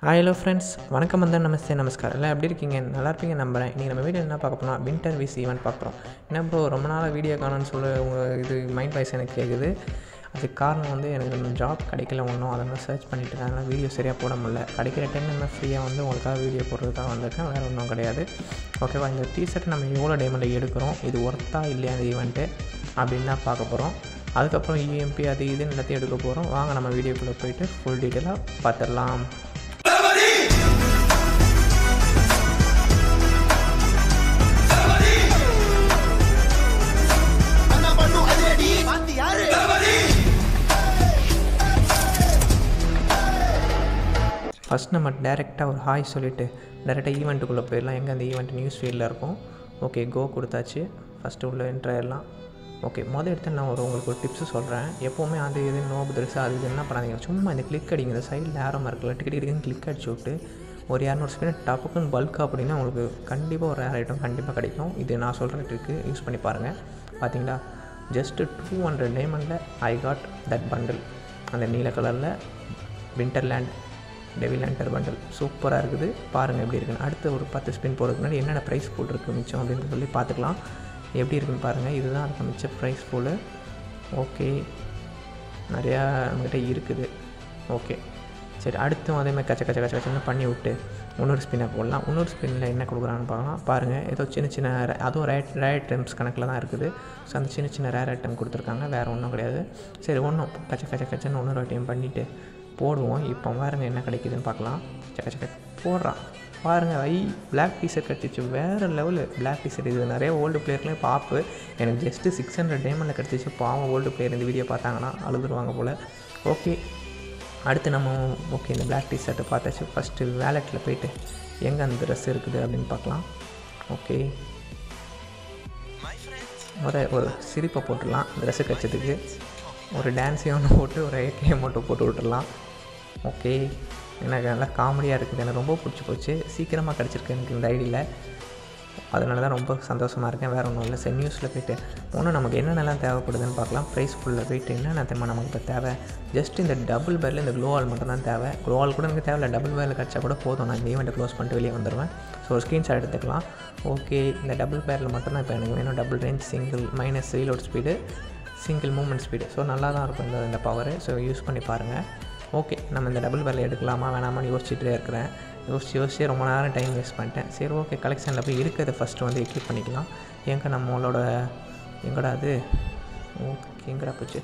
hello friends வணக்கம் வந்து நமஸ்தே நமஸ்காரம் எல்லாம் எப்படி இருக்கீங்க நல்லா இருப்பீங்க நம்புறேன் இன்றைக்கி நம்ம வீடியோ என்ன பார்க்க போனால் வின்டர் விஸ் ஈவெண்ட் பார்க்குறோம் என்ன ப்ரோ ரொம்ப நாளாக வீடியோ காணும்னு சொல்ல உங்கள் இது மைண்ட் வாய்ஸ் எனக்கு கேட்குது அதுக்கு காரணம் வந்து எனக்கு இன்னும் ஜாப் கிடைக்கல ஒன்றும் அதனால் சர்ச் பண்ணிட்டு இருக்கேன் அதனால் வீடியோ சரியாக போட முடியல கிடைக்கிற டைம் நம்ம ஃப்ரீயாக வந்து உங்களுக்காக வீடியோ போடுறதுக்காக வந்திருக்கேன் வேறு ஒன்றும் கிடையாது ஓகேவா இந்த டிஷர்ட் நம்ம எவ்வளோ டைமில் எடுக்கிறோம் இது ஒர்த்தா இல்லையா அந்த ஈவெண்ட்டு அப்படின்னு தான் பார்க்க போகிறோம் அதுக்கப்புறம் இஎம்பி அது இதுன்னு எல்லாத்தையும் எடுக்க போகிறோம் வாங்க நம்ம வீடியோக்குள்ளே போயிட்டு ஃபுல் டீட்டெயிலாக பார்த்துடலாம் அண்ணா பண்ணு அதிரடி வாந்தி யாரு ஃபஸ்ட் நம்ம டேரெக்டாக ஒரு ஹாய் சொல்லிவிட்டு டேரெக்டாக ஈவெண்ட்டுக்குள்ளே போயிடலாம் எங்கே அந்த ஈவெண்ட் நியூஸ் ஃபீல்டில் இருக்கும் ஓகே கோ கொடுத்தாச்சு ஃபஸ்ட்டு உள்ள என்ட்ரு ஆயிடலாம் ஓகே மொதல் எடுத்து நான் ஒரு உங்களுக்கு ஒரு டிப்ஸு சொல்கிறேன் எப்போவுமே அது இது நோபு திருசு அது இது என்ன பண்ணாதீங்க சும்மா இந்த கிளிக் அடிங்க இந்த சைடில் நேரம் இருக்குல்ல டிக்கெட் டிக்கெட்டுன்னு கிளிக் அடிச்சு விட்டு ஒரு இரநூறு ஸ்பின் டப்புக்குன்னு பல்க் அப்படின்னா உங்களுக்கு கண்டிப்பாக ஒரு ரேர் ஐட்டம் கண்டிப்பாக கிடைக்கும் இது நான் சொல்கிற ட்ரிக்கு யூஸ் பண்ணி பாருங்கள் பார்த்தீங்களா ஜஸ்ட்டு டூ ஹண்ட்ரட் டைமண்டில் ஐ காட் தட் பண்டில் அந்த நீல கலரில் விண்டர்லேண்ட் டெவில் என்டர் பண்டல் சூப்பராக இருக்குது பாருங்கள் எப்படி இருக்குன்னு அடுத்து ஒரு பத்து ஸ்பின் போகிறதுக்கு முன்னாடி என்னென்ன ப்ரைஸ் போட்டிருக்கு மிச்சம் அப்படின்னு சொல்லி பார்த்துக்கலாம் எப்படி இருக்குன்னு பாருங்கள் இதுதான் அதுக்கு மிச்ச ப்ரைஸ் ஃபுல்லு ஓகே நிறையா நம்மக்கிட்ட இருக்குது ஓகே சரி அடுத்தும் அதே மாதிரி கச்ச கச்ச கச்ச கச்சன்னு பண்ணி விட்டு இன்னொரு ஸ்பின்னை போடலாம் இன்னொரு ஸ்பின்னில் என்ன கொடுக்குறாங்கன்னு பார்க்கலாம் பாருங்கள் ஏதோ சின்ன சின்ன ra- அதுவும் ரேட் ரேட் டைம்ஸ் கணக்கில் தான் இருக்குது ஸோ அந்த சின்ன சின்ன ரேர் ஐட்டம் கொடுத்துருக்காங்க வேறு ஒன்றும் கிடையாது சரி ஒன்றும் கச்ச கச்ச கச்சன்னு இன்னொரு ஐட்டம் பண்ணிவிட்டு போடுவோம் இப்போ பாருங்க என்ன கிடைக்குதுன்னு பார்க்கலாம் சக்க சக்க போடுறான் பாருங்கள் ஐ பிளாக் டீஷர்ட் கிடச்சிச்சு வேறு லெவலு பிளாக் டீஷர்ட் இது நிறைய ஓல்டு பிளேயர்லேயே பாப்பு எனக்கு ஜஸ்ட்டு சிக்ஸ் ஹண்ட்ரட் டைமண்டில் கிடச்சிச்சு பாவம் ஓல்டு பிளேயர் இந்த வீடியோ பார்த்தாங்கன்னா அழுதுருவாங்க போல் ஓகே அடுத்து நம்ம ஓகே இந்த பிளாக் டீஷர்ட்டை பார்த்தாச்சு ஃபஸ்ட்டு வேலெட்டில் போயிட்டு எங்கே அந்த ட்ரெஸ் இருக்குது அப்படின்னு பார்க்கலாம் ஓகே முத ஒரு சிரிப்பை போட்டுடலாம் ட்ரெஸ்ஸு கச்சதுக்கு ஒரு டான்ஸையும் ஒன்று போட்டு ஒரு ஏகே மட்டும் போட்டு விட்டுடலாம் ஓகே எனக்கு நல்லா காமெடியாக இருக்குது எனக்கு ரொம்ப பிடிச்சி போச்சு சீக்கிரமாக கிடச்சிருக்கு எனக்கு இந்த ஐடியில் அதனால தான் ரொம்ப சந்தோஷமாக இருக்கேன் வேறு ஒன்றும் இல்லை சரி நியூஸில் போயிட்டு ஒன்றும் நமக்கு என்னென்னலாம் தேவைப்படுதுன்னு பார்க்கலாம் ப்ரைஸ் ஃபுல்லில் போயிட்டு என்னென்ன தெரியுமா நமக்கு இப்போ தேவை ஜஸ்ட் இந்த டபுள் பேரில் இந்த க்ளோவால் மட்டும் தான் தேவை க்ளோவால் கூட எனக்கு தேவையில்ல டபுள் பேரில் கிடச்சா கூட போதும் நான் இந்த ஈவெண்ட்டை க்ளோஸ் பண்ணிட்டு வெளியே வந்துடுவேன் ஸோ ஒரு ஸ்க்ரீன்ஷாட் எடுத்துக்கலாம் ஓகே இந்த டபுள் பேரில் மட்டும் தான் இப்போ எனக்கு வேணும் double range single minus reload speed single movement speed so நல்லா தான் இருக்கும் இந்த இந்த பவரு ஸோ யூஸ் பண்ணி பாருங்கள் ஓகே நம்ம இந்த டபுள் பேரில் எடுக்கலாமா வேணாமான்னு யோசிச்சுட்டே இருக்கிறேன் யோசிச்சு யோசிச்சு ரொம்ப நேரம் டைம் வேஸ்ட் பண்ணிட்டேன் சரி ஓகே கலெக்ஷனில் போய் இருக்கிறத ஃபஸ்ட்டு வந்து எக்யூப் பண்ணிக்கலாம் எங்கே நம்மளோட எங்கடா அது ஓகே எங்கடா போச்சு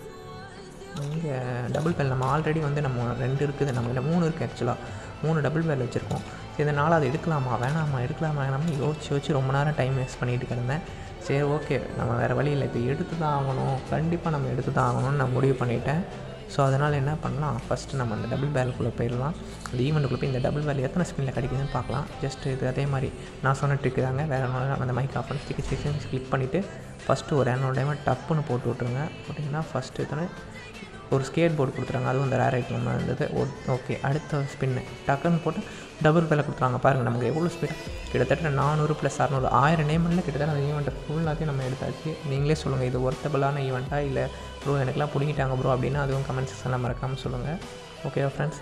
இங்கே டபுள் பேல் நம்ம ஆல்ரெடி வந்து நம்ம ரெண்டு இருக்குது நம்ம இல்லை மூணு இருக்குது ஆக்சுவலாக மூணு டபுள் பேல் வச்சுருக்கோம் சரி இந்த நாலாவது எடுக்கலாமா வேணாமா எடுக்கலாமா வேணாம்னு யோசிச்சு யோசிச்சு ரொம்ப நேரம் டைம் வேஸ்ட் பண்ணிட்டு கிடந்தேன் சரி ஓகே நம்ம வேறு வழி இல்லை இப்போ எடுத்து தான் ஆகணும் கண்டிப்பாக நம்ம எடுத்து தான் ஆகணும்னு நான் முடிவு பண்ணிட்டேன் ஸோ அதனால் என்ன பண்ணலாம் ஃபஸ்ட்டு நம்ம அந்த டபுள் பேலுக்குள்ளே போயிடலாம் அந்த ஈவெண்ட்டுக்குள்ளே போய் இந்த டபுள் பேல் எத்தனை ஸ்பின்னில் கிடைக்குதுன்னு பார்க்கலாம் ஜஸ்ட் இது அதே மாதிரி நான் சொன்ன ட்ரிக்கு தாங்க வேறு ஒன்றும் அந்த மைக் ஆஃப் பண்ணி ஸ்டிக்கி ஸ்டிக்கி கிளிக் பண்ணிவிட்டு ஃபஸ்ட்டு ஒரு இரநூறு டைம் டப்புன்னு போட்டு விட்ருங்க போட்டிங்கன்னா ஃபஸ்ட்டு எத்தனை ஒரு ஸ்கேட் போர்டு கொடுத்துறாங்க அதுவும் அந்த ரேர் ஐட்டம் இருந்தது ஓகே அடுத்த ஸ்பின்னு டக்குன்னு போட்டு டபுள் பேல கொடுத்துறாங்க பாருங்கள் நமக்கு எவ்வளோ ஸ்பீட் கிட்டத்தட்ட நானூறு ப்ளஸ் அறநூறு ஆயிரம் நேமில் கிட்டத்தட்ட அந்த ஈவெண்ட்டை ஃபுல்லாத்தையும் நம்ம எடுத்தாச்சு நீங்களே சொல்லுங்கள் இது ஒர்த்தபிளான ஈவெண்ட்டா இல்லை ப்ரோ எனக்குலாம் பிடிங்கிட்டாங்க ப்ரோ அப்படின்னா அதுவும் கமெண்ட் செக்ஷனில் மறக்காமல் சொல்லுங்கள் ஓகேவா ஃப்ரெண்ட்ஸ்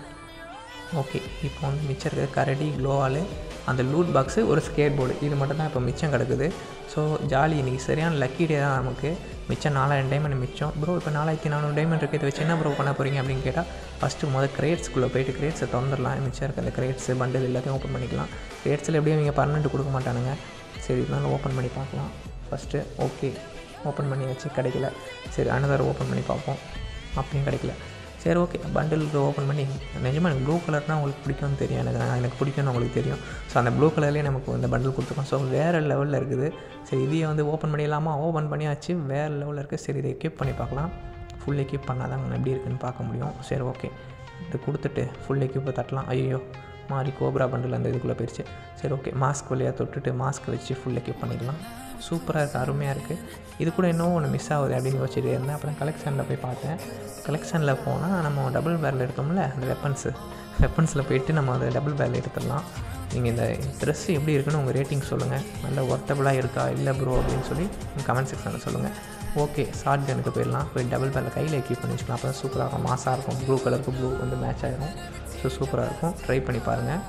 ஓகே இப்போ வந்து மிச்சம் இருக்கிறது கரடி க்ளோவால் அந்த லூட் பாக்ஸு ஒரு ஸ்கேட் போர்டு இது மட்டும் தான் இப்போ மிச்சம் கிடக்குது ஸோ ஜாலி இன்றைக்கி சரியான லக்கி டே தான் நமக்கு மிச்சம் நாலாயிரம் டைமண்ட் மிச்சம் ப்ரோ இப்போ நாலாயிரத்தி நானூறு டைமண்ட் இருக்குது இதை வச்சு என்ன ப்ரோ பண்ண போகிறீங்க அப்படின்னு கேட்டால் ஃபஸ்ட்டு முதல் கிரேட்ஸ்குள்ளே போயிட்டு கிரேட்ஸை திறந்துடலாம் மிச்சம் இருக்க அந்த கிரேட்ஸு பண்டில் எல்லாத்தையும் ஓப்பன் பண்ணிக்கலாம் கிரேட்ஸில் எப்படியும் இவங்க பர்மனெண்ட் கொடுக்க மாட்டானுங்க சரி இருந்தாலும் ஓப்பன் பண்ணி பார்க்கலாம் ஃபஸ்ட்டு ஓகே ஓப்பன் பண்ணி வச்சு கிடைக்கல சரி அனதர் ஓப்பன் பண்ணி பார்ப்போம் அப்பயும் கிடைக்கல சரி ஓகே பண்டில் ஓப்பன் பண்ணி நிஜமாக எனக்கு ப்ளூ கலர்னால் உங்களுக்கு பிடிக்கும்னு தெரியும் எனக்கு நான் எனக்கு பிடிக்கும்னு உங்களுக்கு தெரியும் ஸோ அந்த ப்ளூ கலர்லேயே நமக்கு இந்த பண்டில் கொடுத்துருக்கோம் ஸோ வேறு லெவலில் இருக்குது சரி இதையே வந்து ஓப்பன் பண்ணிடலாமா ஓப்பன் பண்ணியாச்சு வேறு லெவலில் இருக்குது சரி இதை எக்யூப் பண்ணி பார்க்கலாம் ஃபுல் எக்யூப் பண்ணால் தான் எப்படி இருக்குன்னு பார்க்க முடியும் சரி ஓகே இது கொடுத்துட்டு ஃபுல் எக்யூப்பை தட்டலாம் ஐயோ மாறி கோப்ரா பண்டில் அந்த இதுக்குள்ளே போயிடுச்சு சரி ஓகே மாஸ்க் வழியாக தொட்டுட்டு மாஸ்க் வச்சு ஃபுல் எக்யூப் பண்ணிக்கலாம் சூப்பராக இருக்குது அருமையாக இருக்குது இது கூட இன்னும் ஒன்று மிஸ் ஆகுது அப்படின்னு யோசிச்சுட்டு இருந்தேன் அப்புறம் கலெக்ஷனில் போய் பார்த்தேன் கலெக்ஷனில் போனால் நம்ம டபுள் பேரல் எடுத்தோம்ல அந்த வெப்பன்ஸு வெப்பன்ஸில் போயிட்டு நம்ம அதை டபுள் பேரல் எடுத்துடலாம் நீங்கள் இந்த ட்ரெஸ் எப்படி இருக்குன்னு உங்கள் ரேட்டிங் சொல்லுங்கள் நல்ல ஒர்த்தபுளாக இருக்கா இல்லை ப்ரோ அப்படின்னு சொல்லி கமெண்ட் செக்ஷனில் சொல்லுங்கள் ஓகே ஷார்ட் கனுக்கு போயிடலாம் போய் டபுள் பேரில் கையில் கீப் பண்ணி வச்சுக்கலாம் அப்போ தான் சூப்பராக இருக்கும் மாசாக இருக்கும் ப்ளூ கலருக்கு ப்ளூ வந்து மேட்ச் ஆகிரும் ஸோ சூப்பராக இருக்கும் ட்ரை பண்ணி பாருங்கள்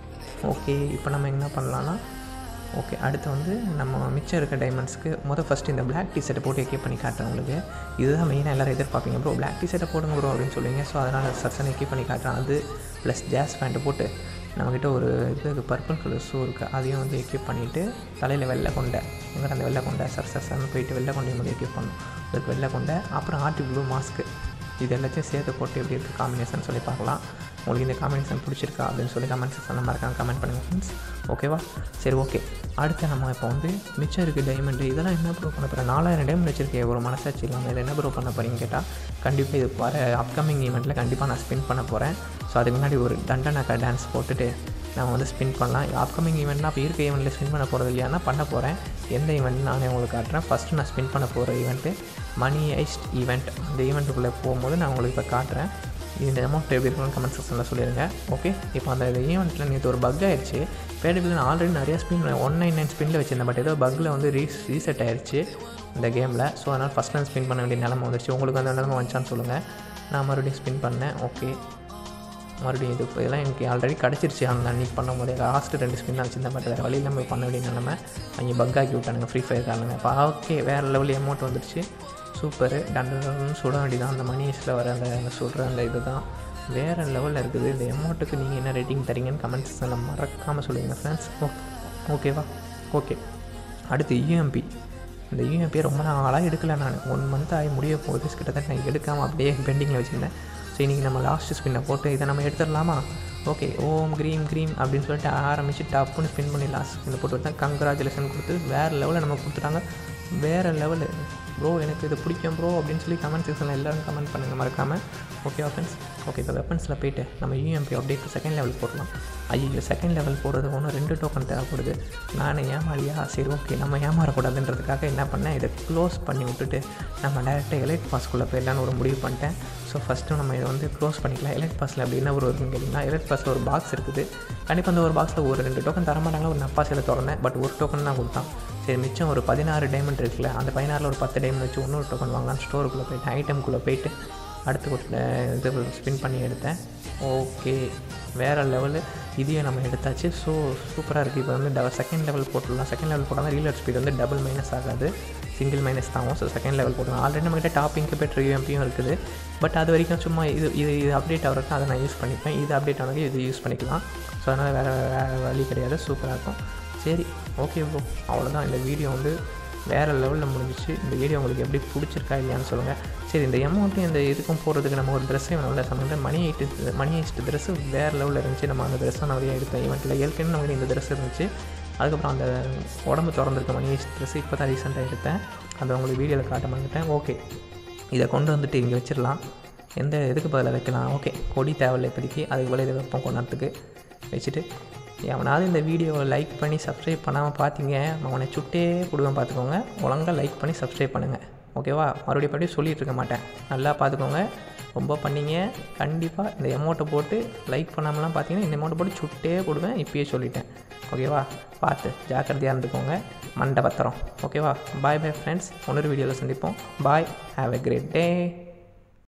ஓகே இப்போ நம்ம என்ன பண்ணலான்னா ஓகே அடுத்து வந்து நம்ம மிச்சம் இருக்க டைமண்ட்ஸ்க்கு மொதல் ஃபஸ்ட்டு இந்த பிளாக் டி ஷர்ட்டை போட்டு எக்கே பண்ணி காட்டுறேன் உங்களுக்கு இதுதான் மெயினாக எல்லோரும் எதிர்பார்ப்பீங்க ப்ரோ பிளாக் டி ஷர்ட்டை போடுங்க ப்ரோ அப்படின்னு சொல்லுவீங்க ஸோ அதனால் சர்சன் எக்கே பண்ணி காட்டுறேன் அது ப்ளஸ் ஜாஸ் பேண்ட்டை போட்டு நம்மக்கிட்ட ஒரு இது பர்பிள் கலர் ஷூ இருக்குது அதையும் வந்து எக்யூப் பண்ணிவிட்டு தலையில் வெள்ளை கொண்டை எங்கிட்ட அந்த வெள்ளை கொண்டை சர் சர்சன்னு போயிட்டு வெள்ளை கொண்டையும் வந்து எக்யூப் பண்ணணும் அதுக்கு வெள்ளை கொண்டை அப்புறம் ஆர்டி ப்ளூ மாஸ்க்கு இது எல்லாத்தையும் சேர்த்து போட்டு எப்படி இருக்குது காம்பினேஷன் சொல்லி பார்க்கலாம் உங்களுக்கு இந்த காம்பினேஷன் பிடிச்சிருக்கா அப்படின்னு சொல்லி கமெண்ட் செக்ஷனில் மறக்காம கமெண்ட் பண்ணுங்கள் ஃப்ரெண்ட்ஸ் ஓகேவா சரி ஓகே அடுத்து நம்ம இப்போ வந்து மிச்சம் இருக்குது டைமண்டு இதெல்லாம் என்ன ப்ரோ பண்ண போகிறேன் நாலாயிரம் டைமண்ட் வச்சிருக்கேன் ஒரு மனசாட்சி இல்லாமல் இதில் என்ன ப்ரோ பண்ண போகிறீங்கன்னு கேட்டால் கண்டிப்பாக இது வர அப்கமிங் ஈவெண்ட்டில் கண்டிப்பாக நான் ஸ்பின் பண்ண போகிறேன் ஸோ அதுக்கு முன்னாடி ஒரு தண்டனாக்கா டான்ஸ் போட்டுட்டு நம்ம வந்து ஸ்பின் பண்ணலாம் அப்கமிங் ஈவெண்ட்னா இப்போ இருக்க ஈவெண்ட்டில் ஸ்பின் பண்ண போகிறது இல்லையானா பண்ண போகிறேன் எந்த ஈவெண்ட் நானே உங்களுக்கு காட்டுறேன் ஃபஸ்ட்டு நான் ஸ்பின் பண்ண போகிற ஈவெண்ட்டு மணி ஐஸ்ட் ஈவெண்ட் அந்த ஈவெண்ட்டுக்குள்ளே போகும்போது நான் உங்களுக்கு இப்போ காட்டுறேன் இந்த அமௌண்ட் எப்படி இருக்குன்னு கமெண்ட் செக்ஷனில் சொல்லிடுங்க ஓகே இப்போ அந்த ஈவெண்ட்டில் நேற்று ஒரு பக் ஆயிடுச்சு பேடிபிள் நான் ஆல்ரெடி நிறைய ஸ்பின் ஒன் நைன் நைன் ஸ்பின்னில் வச்சிருந்தேன் பட் ஏதோ பக்கில் வந்து ரீஸ் ரீசெட் ஆயிடுச்சு இந்த கேமில் ஸோ அதனால் ஃபஸ்ட் டைம் ஸ்பின் பண்ண வேண்டிய நிலமை வந்துருச்சு உங்களுக்கு அந்த நிலமை வந்துச்சான்னு சொல்லுங்கள் நான் மறுபடியும் ஸ்பின் பண்ணேன் ஓகே மறுபடியும் இது இப்போ இதெல்லாம் எனக்கு ஆல்ரெடி கிடச்சிருச்சு அந்த அன்றைக்கி பண்ணும் போதே லாஸ்ட்டு ரெண்டு ஸ்பின் வச்சுருந்தேன் பட் வேறு வழியில் நம்ம பண்ண வேண்டிய நிலமை அவங்க பக் ஆக்கி விட்டானுங்க ஃப்ரீ ஃபயர் காரணங்க இப்போ ஓகே வேறு லெவல் அமௌண்ட் வந்துருச்சு சூப்பரு டன்னு சுட வேண்டியதான் அந்த மணிஸில் வர அந்த அந்த சுடுற அந்த இது தான் வேறு லெவலில் இருக்குது இந்த அமௌண்ட்டுக்கு நீங்கள் என்ன ரேட்டிங் தரீங்கன்னு கமெண்ட் செக்ஷனில் மறக்காமல் சொல்லுங்கள் ஃப்ரெண்ட்ஸ் ஓகே ஓகேவா ஓகே அடுத்து யூஎம்பி இந்த யூஎம்பியை ரொம்ப நாளாக எடுக்கல நான் ஒன் மந்த் ஆகி முடிய போகுது கிட்டத்தட்ட நான் எடுக்காமல் அப்படியே பெண்டிங்கில் வச்சுருந்தேன் ஸோ இன்றைக்கி நம்ம லாஸ்ட் ஸ்பின்னை போட்டு இதை நம்ம எடுத்துடலாமா ஓகே ஓம் க்ரீம் க்ரீம் அப்படின்னு சொல்லிட்டு ஆரம்பித்து டப்புன்னு ஸ்பின் பண்ணி லாஸ்ட் ஸ்பின்னை போட்டு வச்சேன் கங்க்ராச்சுலேஷன் கொடுத்து வேறு லெவலில் நம்ம கொடுத்துட்டாங்க வேறு லெவலு ப்ரோ எனக்கு இது பிடிக்கும் ப்ரோ அப்படின்னு சொல்லி கமெண்ட் செக்ஷனில் எல்லோரும் கமெண்ட் பண்ணுங்கள் மறக்காமல் ஓகேவா ஃப்ரெண்ட்ஸ் ஓகே இப்போ வெப்பன்ஸில் போயிட்டு நம்ம யூஎம்பி அப்படியே செகண்ட் லெவல் போடலாம் ஐயோ செகண்ட் லெவல் போடுறது ஒன்றும் ரெண்டு டோக்கன் தேவைப்படுது நான் ஏமாலியா சரி ஓகே நம்ம ஏமாறக்கூடாதுன்றதுக்காக என்ன பண்ணேன் இதை க்ளோஸ் பண்ணி விட்டுட்டு நம்ம டேரெக்டாக எலைட் பாஸ்க்குள்ளே போயிடலான்னு ஒரு முடிவு பண்ணிட்டேன் ஸோ ஃபஸ்ட்டு நம்ம இதை வந்து க்ளோஸ் பண்ணிக்கலாம் எலைட் பாஸில் அப்படி என்ன ஒரு இருக்குன்னு கேட்டிங்கன்னா எலைட் பாஸில் ஒரு பாக்ஸ் இருக்குது கண்டிப்பாக அந்த ஒரு பாக்ஸில் ஒரு ரெண்டு டோக்கன் தர மாட்டாங்க ஒரு நப்பாசியில் திறந்தேன் பட் ஒரு டோக்கன் தான் கொடுத்தான் சரி மிச்சம் ஒரு பதினாறு டைமண்ட் இருக்குல்ல அந்த பதினாறில் ஒரு பத்து டைமண்ட் வச்சு இன்னொரு டோக்கன் வாங்கலாம் ஸ்டோருக்குள்ளே போயிட்டு ஐட்டம்குள்ளே போயிட்டு அடுத்து ஒரு இது ஸ்பின் பண்ணி எடுத்தேன் ஓகே வேறு லெவலு இதையும் நம்ம எடுத்தாச்சு ஸோ சூப்பராக இருக்குது இப்போ வந்து டபுள் செகண்ட் லெவல் போட்டுடலாம் செகண்ட் லெவல் போட்டால் ரீலர் ஸ்பீட் வந்து டபுள் மைனஸ் ஆகாது சிங்கிள் மைனஸ் தான் ஸோ செகண்ட் லெவல் போட்டுக்கலாம் ஆல்ரெடி நம்மகிட்ட டாப் இன்குபேட்டர் யூஎம்பியும் இருக்குது பட் அது வரைக்கும் சும்மா இது இது இது அப்டேட் ஆகிறதுக்கு அதை நான் யூஸ் பண்ணிப்பேன் இது அப்டேட் ஆனது இது யூஸ் பண்ணிக்கலாம் ஸோ அதனால் வேறு வேறு வழி கிடையாது சூப்பராக இருக்கும் சரி ஓகே ப்ரோ அவ்வளோதான் இந்த வீடியோ வந்து வேறு லெவலில் முடிஞ்சிச்சு இந்த வீடியோ உங்களுக்கு எப்படி பிடிச்சிருக்கா இல்லையான்னு சொல்லுங்கள் சரி இந்த அமௌண்ட்டும் இந்த இதுக்கும் போகிறதுக்கு நம்ம ஒரு ட்ரெஸ்ஸே நல்ல சொன்னேன் மணி எயிட்டு மணி எயிட்டு ட்ரெஸ்ஸு வேறு லெவலில் இருந்துச்சு நம்ம அந்த ட்ரெஸ்ஸை நிறைய எடுத்தேன் ஈவெண்ட்டில் ஏற்கனவே நமக்கு இந்த ட்ரெஸ் இருந்துச்சு அதுக்கப்புறம் அந்த உடம்பு திறந்துருக்க மணி எயிட் ட்ரெஸ் இப்போ தான் ரீசெண்டாக எடுத்தேன் அதை உங்களுக்கு வீடியோவில் காட்ட மாட்டேன் ஓகே இதை கொண்டு வந்துட்டு இங்கே வச்சிடலாம் எந்த இதுக்கு பதிலாக வைக்கலாம் ஓகே கொடி தேவையில்லை இப்போதைக்கு அதுக்கு பதிலாக இதை வைப்போம் கொண்டாடத்துக்கு வச்சுட்டு எவனாவது இந்த வீடியோவை லைக் பண்ணி சப்ஸ்கிரைப் பண்ணாமல் பார்த்தீங்க அவனை சுட்டே கொடுவேன் பார்த்துக்கோங்க ஒழுங்காக லைக் பண்ணி சப்ஸ்கிரைப் பண்ணுங்கள் ஓகேவா மறுபடியும் மறுபடியும் சொல்லிகிட்டு இருக்க மாட்டேன் நல்லா பார்த்துக்கோங்க ரொம்ப பண்ணீங்க கண்டிப்பாக இந்த எமௌண்ட்டை போட்டு லைக் பண்ணாமலாம் பார்த்தீங்கன்னா இந்த எமௌண்ட்டை போட்டு சுட்டே கொடுவேன் இப்பயே சொல்லிட்டேன் ஓகேவா பார்த்து ஜாக்கிரதையாக இருந்துக்கோங்க மண்டபத்திரம் ஓகேவா பாய் பாய் ஃப்ரெண்ட்ஸ் இன்னொரு வீடியோவில் சந்திப்போம் பாய் ஹாவ் எ கிரேட் டே